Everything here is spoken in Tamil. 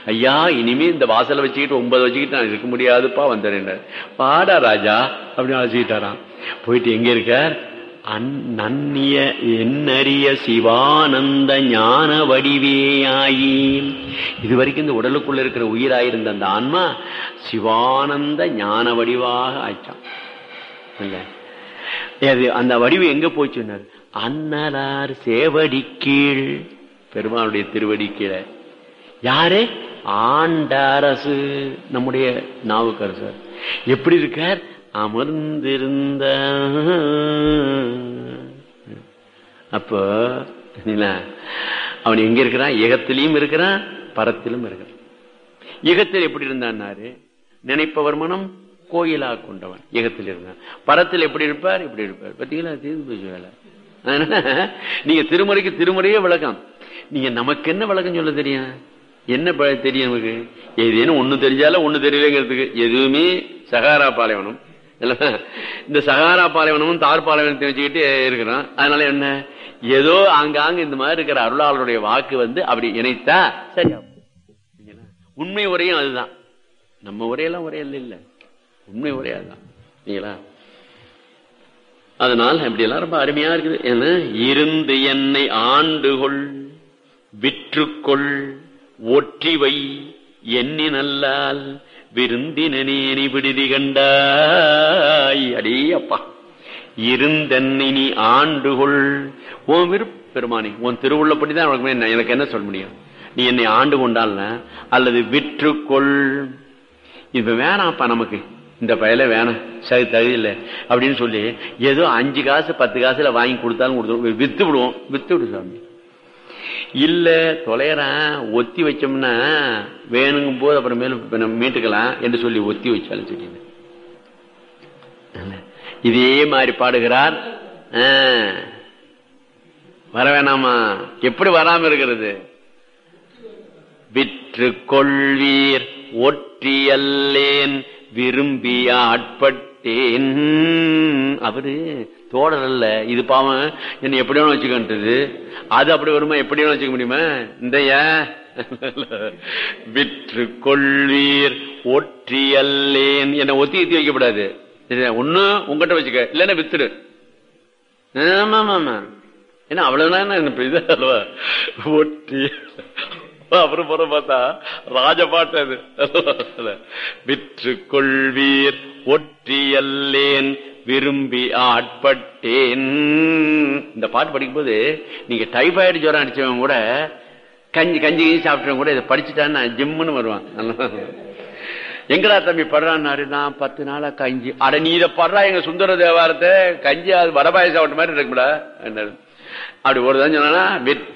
ஐயா இனிமே இந்த வாசலை வச்சுக்கிட்டு ஒன்பது வச்சுக்கிட்டு நான் இருக்க முடியாதுப்பா வந்தேன் பாடா ராஜா அப்படின்னு அழைச்சிக்கிட்டாராம் போயிட்டு எங்க இருக்கார் நன்னிய என்னறிய சிவானந்த ஞான வடிவேயாயி இது வரைக்கும் இந்த உடலுக்குள்ள இருக்கிற உயிராயிருந்த அந்த ஆன்மா சிவானந்த ஞான வடிவாக ஆயிட்டான் இல்ல அது அந்த வடிவு எங்க போச்சுன்னார் அன்னலார் சேவடி கீழ் பெருமானுடைய திருவடி கீழே யாரு ஆண்டாரசு நம்முடைய நாவுக்கரசர் எப்படி இருக்கார் அமர்ந்திருந்த அப்போ அவன் எங்க இருக்கிறான் ஏகத்திலையும் இருக்கிறான் பரத்திலும் இருக்கிறான் யுகத்தில் எப்படி இருந்தான்னாரு நினைப்பவர் மனம் கோயிலா கொண்டவன் யுகத்தில் இருந்தான் பரத்தில் எப்படி இருப்பார் இப்படி இருப்பார் பார்த்தீங்களா தீர்ந்து போச்சு வேலை நீங்க திருமுறைக்கு திருமுறையே விளக்கம் நீங்க நமக்கு என்ன விளக்கம் சொல்ல தெரியும் என்ன தெரியும் நமக்கு ஏதேனும் ஒண்ணு தெரிஞ்சாலும் ஒண்ணு தெரியலங்கிறதுக்கு எதுவுமே சகாரா பாலைவனம் இந்த சகாரா பாலைவனமும் தார் பாலைவனத்தை வச்சுக்கிட்டு இருக்கிறோம் அதனால என்ன ஏதோ அங்காங்க இந்த மாதிரி இருக்கிற அருளாளருடைய வாக்கு வந்து அப்படி இணைத்தா சரியா உண்மை உரையும் அதுதான் நம்ம உரையெல்லாம் ஒரே இல்லை இல்ல உண்மை உரையா அதுதான் நீங்களா அதனால் அப்படி எல்லாம் ரொம்ப அருமையா இருக்குது ஏன்னா இருந்து என்னை ஆண்டுகொள் விற்றுக்கொள் ஒற்றிவை எண்ணி நல்லால் விருந்தினேனி விடுதி கண்டாய் அடே அப்பா இருந்தென்னை நீ ஆண்டுகொள் உன் விருப்ப பெருமானி உன் திருவுள்ளப்படிதான் உனக்கு எனக்கு என்ன சொல்ல முடியும் நீ என்னை ஆண்டு கொண்டால் அல்லது விற்றுக்கொள் இப்ப வேணாம்ப்பா நமக்கு இந்த பயல வேணாம் சரி தகுதியில்லை அப்படின்னு சொல்லி ஏதோ அஞ்சு காசு பத்து காசுல வாங்கி கொடுத்தாலும் கொடுத்துருவோம் வித்து விடுவோம் வித்து விடு சாமி இல்ல தொலைறான் ஒத்தி வச்சோம்னா வேணுங்கும் போது அப்புறமேலும் மீட்டுக்கலாம் என்று சொல்லி ஒத்தி வச்சாலும் சரி இதே மாதிரி பாடுகிறார் வர வேணாமா எப்படி வராம இருக்கிறது விற்று கொள்வீர் ஒற்றியல்லேன் விரும்பி ஆட்பட்டேன் அவரு தோழர் அல்ல இது பாவம் என்ன எப்படி வேணும் வச்சுக்கின்றது அது அப்படி வருமா எப்படி வேணும் வச்சுக்க முடியுமா இந்த விற்று கொள்வீர் ஒற்றியல்லேன் என்ன ஒத்தி எத்தி வைக்கப்படாது ஒண்ணு உங்ககிட்ட வச்சுக்க இல்லன்னா வித்துடு ஆமா ஆமா ஏன்னா அவ்வளவுதான் இது அல்லவா ஒற்றி அப்புறம் புறம் பார்த்தா ராஜபாட்டு அது விற்று கொள்வீர் ஒற்றியல்லேன் விரும்பி ஆட்பட்டேன் இந்த பாட்டு படிக்கும்போது நீங்க டைபாய்டு ஜுரம் அடிச்சவன் கூட கஞ்சி கஞ்சி கஞ்சி சாப்பிட்டவன் கூட இதை படிச்சுட்டான்னு ஜிம்முன்னு வருவான் எங்கடா தம்பி படுறான்னாரு நான் பத்து நாளா கஞ்சி அட நீ இதை படுறா எங்க சுந்தர தேவாரத்தை கஞ்சி அது வடபாய சாப்பிட்ட மாதிரி இருக்கும்டா அப்படி ஒரு தான் சொன்னா